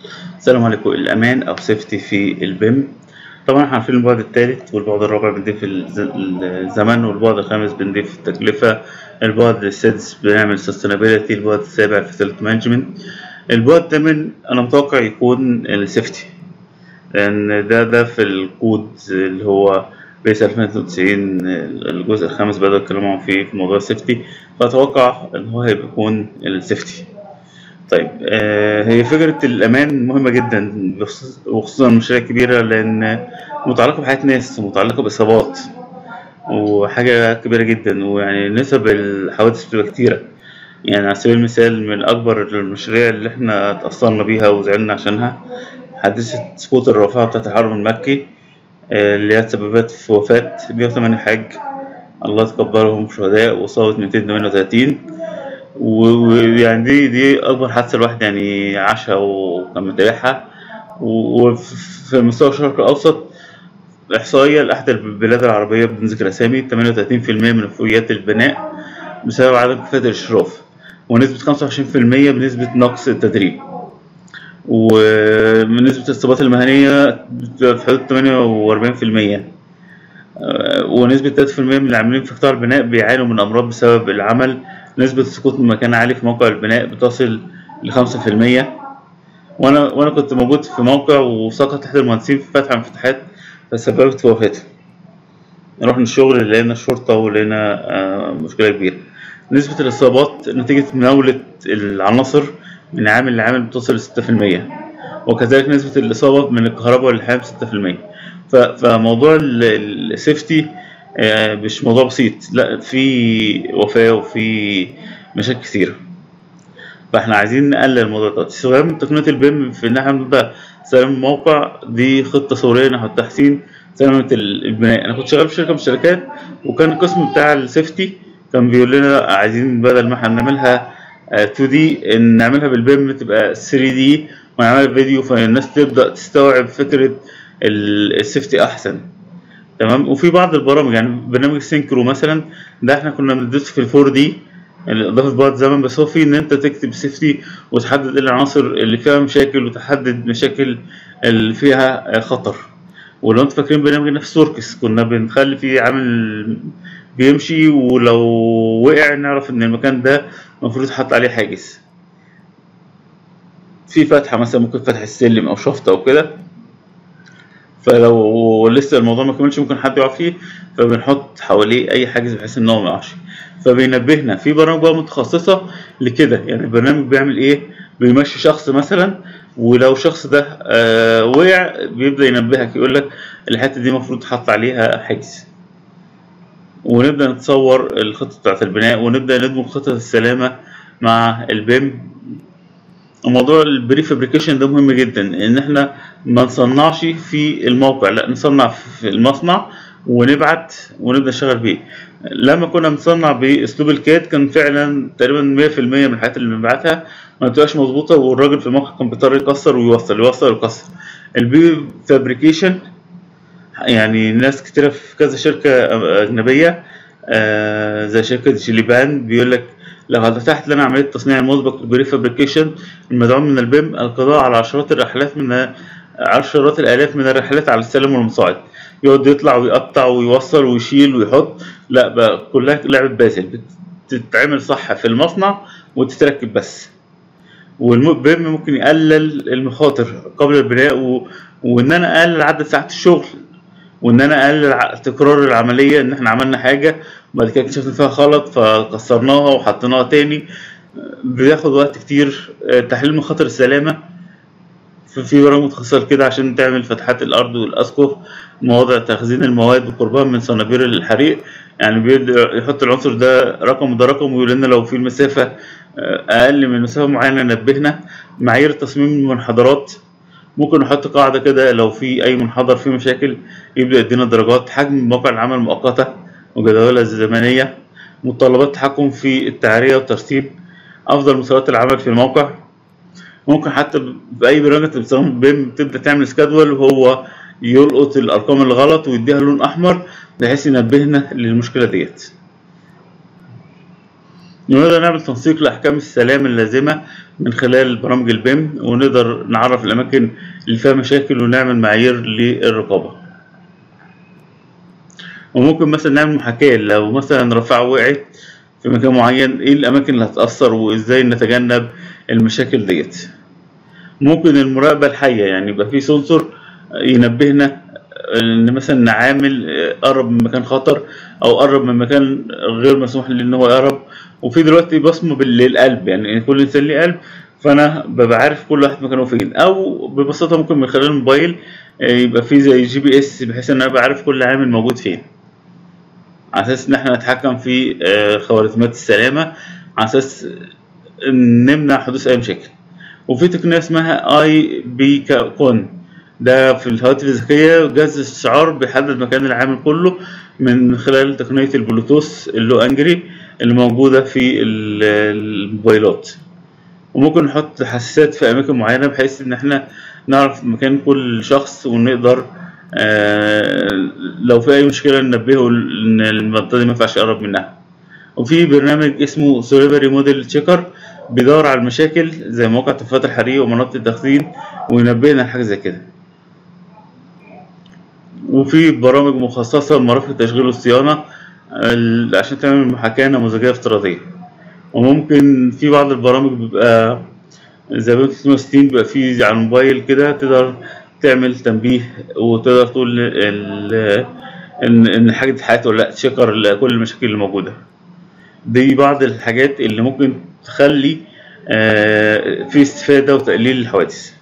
السلام عليكم الأمان أو سيفتي في البيم طبعا احنا عارفين البعد الثالث والبعد الرابع بنضيف الز- الزمن والبعد الخامس بنضيف التكلفة البعد السادس بنعمل sustainability البعد السابع facility management البعد الثامن أنا متوقع يكون السيفتي لأن ده ده في الكود اللي هو بيس 2090 الجزء الخامس بدأوا يتكلموا فيه في موضوع السيفتي فأتوقع إن هو هيبقى يكون السيفتي طيب آه، هي فكرة الأمان مهمة جدا بخصوص- وخصوصا المشاريع الكبيرة لأن متعلقة بحياة ناس ومتعلقة بإصابات وحاجة كبيرة جدا ويعني نسب الحوادث بتبقى كتيرة يعني على سبيل المثال من أكبر المشاريع اللي احنا اتأثرنا بيها وزعلنا عشانها حادثة سقوط الرافعة بتاعت الحرم المكي آه، اللي هي تسببت في وفاة 108 حاج الله يتقبلهم شهداء وإصابة 238 و- ويعني دي دي اكبر حادثه الواحد يعني عاشها وكان متابعها و- وفي مستوى الشرق الاوسط احصائيه لاحدى البلاد العربيه بدون ذكر اسامي 38% من وفيات البناء بسبب عدم كفاءه الاشراف ونسبه 25% بنسبه نقص التدريب ونسبة الإصابات المهنية بتبقى في حدود 48% آه، ونسبة 3% من العاملين في قطاع البناء بيعانوا من أمراض بسبب العمل نسبة السقوط من مكان عالي في موقع البناء بتصل لخمسة في المية وأنا وأنا كنت موجود في موقع وسقط أحد المهندسين في فتح انفتاحات فسببت في وفاته رحنا الشغل لقينا الشرطة ولقينا آه، مشكلة كبيرة نسبة الإصابات نتيجة مناولة العناصر من عامل لعامل بتصل لستة في المية وكذلك نسبة الإصابة من الكهرباء واللحام ستة في المية فموضوع ال- السيفتي آه، مش موضوع بسيط لا في وفاة وفي مشاكل كتيرة فاحنا عايزين نقلل الموضوع ده استخدام تقنية البيم في ان احنا نبقى سلام الموقع دي خطة صورية نحو تحسين سلامة ال- البناء انا كنت شغال في شركة من الشركات وكان القسم بتاع السيفتي كان بيقول لنا لا، عايزين بدل ما احنا بنعملها آه، 2 دي ان نعملها بالبيم تبقى 3 دي ونعملها فيديو فالناس تبدأ تستوعب فكرة ال- السيفتي احسن تمام وفي بعض البرامج يعني برنامج سينكرو مثلا ده احنا كنا بندرسه في الفور دي يعني اضافه بعد زمن بس هو في ان انت تكتب سيفتي وتحدد ايه العناصر اللي فيها مشاكل وتحدد مشاكل اللي فيها خطر ولو انتوا فاكرين برنامج نفس وركس كنا بنخلي فيه عامل بيمشي ولو وقع نعرف ان المكان ده المفروض يتحط عليه حاجز في فتحه مثلا ممكن فتح السلم او شفط او كده فلو لسه الموضوع ما كملش ممكن حد يقع فيه فبنحط حواليه اي حاجز بحيث ان هو ما يقعش فبينبهنا في برامج بقى متخصصه لكده يعني البرنامج بيعمل ايه بيمشي شخص مثلا ولو الشخص ده آه وقع بيبدا ينبهك يقول لك الحته دي المفروض تحط عليها حاجز ونبدا نتصور الخطه بتاعت البناء ونبدا ندمج خطه السلامه مع البيم موضوع البري فابريكيشن ده مهم جدا ان احنا ما نصنعش في الموقع لا نصنع في المصنع ونبعت ونبدا نشتغل بيه لما كنا بنصنع باسلوب الكاد كان فعلا تقريبا 100% من الحاجات اللي بنبعتها ما بتبقاش مظبوطه والراجل في الموقع كان بيضطر يكسر ويوصل يوصل ويكسر البي فابريكيشن يعني ناس كتيرة في كذا شركة أجنبية آه زي شركة جيليبان بيقول لك لو فتحت لنا عملية تصنيع المسبق بري فابريكيشن المدعوم من البيم القضاء على عشرات الرحلات من عشرات الآلاف من الرحلات على السلم والمصاعد يقعد يطلع ويقطع ويوصل ويشيل ويحط لا بقى كلها لعبة بازل بتتعمل صح في المصنع وتتركب بس والبيم ممكن يقلل المخاطر قبل البناء و... وان انا اقلل عدد ساعات الشغل وان انا اقلل ع- تكرار العمليه ان احنا عملنا حاجه وبعد كده اكتشفنا فيها غلط فكسرناها وحطيناها تاني بياخد وقت كتير آه، تحليل مخاطر السلامه في في برامج متخصصه كده عشان تعمل فتحات الارض والاسقف مواضع تخزين المواد وقربها من صنابير الحريق يعني بيبدأ يحط العنصر ده رقم وده رقم ويقول لنا لو في المسافه آه، اقل من مسافه معينه نبهنا معايير تصميم المنحدرات ممكن نحط قاعدة كده لو في أي منحدر فيه مشاكل يبدأ يدينا درجات حجم موقع العمل مؤقتة وجداولة زمنية متطلبات تحكم في التعرية والترتيب أفضل مسارات العمل في الموقع ممكن حتى بأي برنامج أنت بتستخدم بيم تبدأ تعمل سكادول وهو يلقط الأرقام الغلط ويديها لون أحمر بحيث ينبهنا للمشكلة ديت ونقدر نعمل تنسيق لأحكام السلام اللازمة من خلال برامج البيم ونقدر نعرف الأماكن اللي فيها مشاكل ونعمل معايير للرقابة وممكن مثلا نعمل محاكاة لو مثلا رافعة وقعت في مكان معين ايه الأماكن اللي هتأثر وازاي نتجنب المشاكل ديت ممكن المراقبة الحية يعني يبقى في سنسور ينبهنا ان مثلا عامل قرب من مكان خطر او قرب من مكان غير مسموح ليه ان هو يقرب وفي دلوقتي بصمه بالقلب يعني كل انسان ليه قلب فانا ببقى عارف كل واحد مكانه فين او ببساطه ممكن من خلال الموبايل يبقى في زي جي بي اس بحيث ان انا ابقى عارف كل عامل موجود فين على اساس ان احنا نتحكم في خوارزميات السلامه على اساس نمنع حدوث اي مشاكل وفي تقنيه اسمها اي بي كون ده في الهواتف الذكية جهاز استشعار بيحدد مكان العامل كله من خلال تقنية البلوتوث اللو انجري اللي موجودة في الموبايلات وممكن نحط حساسات في أماكن معينة بحيث إن احنا نعرف مكان كل شخص ونقدر آه لو في أي مشكلة ننبهه إن المنطقة دي مينفعش يقرب منها وفي برنامج اسمه سوليفري موديل تشيكر بيدور على المشاكل زي مواقع تفاحات الحريق ومناطق التخزين وينبهنا لحاجة زي كده وفي برامج مخصصة لمرافق التشغيل والصيانة عشان تعمل محاكاة نموذجية افتراضية وممكن في بعض البرامج بيبقى زي ما 360 بيبقى في على الموبايل كده تقدر تعمل تنبيه وتقدر تقول ان ان حاجة اتحققت ولا لا تشكر كل المشاكل اللي موجودة دي بعض الحاجات اللي ممكن تخلي في استفادة وتقليل الحوادث